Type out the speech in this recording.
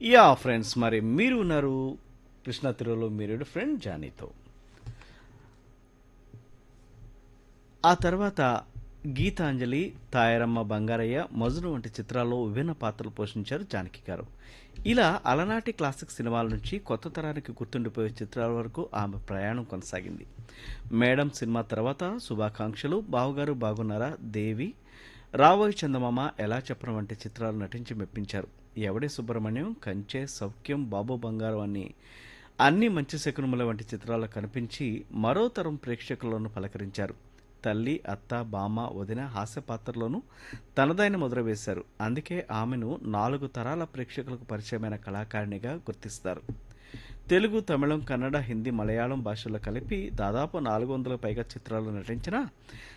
yeah friends మరి మీరు ఉన్నారు కృష్ణ తిరులో మీరు ఫ్రెండ్ జానీతో ఆ తర్వాత గీతాంజలి తాయరమ్మ బంగారయ్య మజును వంటి చిత్రాల్లో విభిన్న పాత్రలు పోషించారు జానకి గారు ఇలా అలనాటి క్లాసిక్ సినిమాల నుంచి కొత్త తరానికి గుర్తుండిపోయే చిత్రాల వరకు ఆమె ప్రయాణం కొనసాగింది మేడం సినిమా తర్వాత శుభాకాంక్షలు బావగారు బాగున్నారా దేవి రాబోయే చందమామ ఎలా చెప్పడం వంటి చిత్రాలు నటించి మెప్పించారు ఎవడే సుబ్రహ్మణ్యం కంచె సౌఖ్యం బాబు బంగారం అని అన్ని మంచి శకునముల వంటి చిత్రాలు కనిపించి మరో తరం ప్రేక్షకులను పలకరించారు తల్లి అత్త బామ్మ వదిన హాస్య పాత్రలోనూ తనదైన ముద్ర వేశారు అందుకే ఆమెను నాలుగు తరాల ప్రేక్షకులకు పరిచయమైన కళాకారిణిగా గుర్తిస్తారు తెలుగు తమిళం కన్నడ హిందీ మలయాళం భాషల్లో కలిపి దాదాపు నాలుగు వందల పైగా చిత్రాలు నటించిన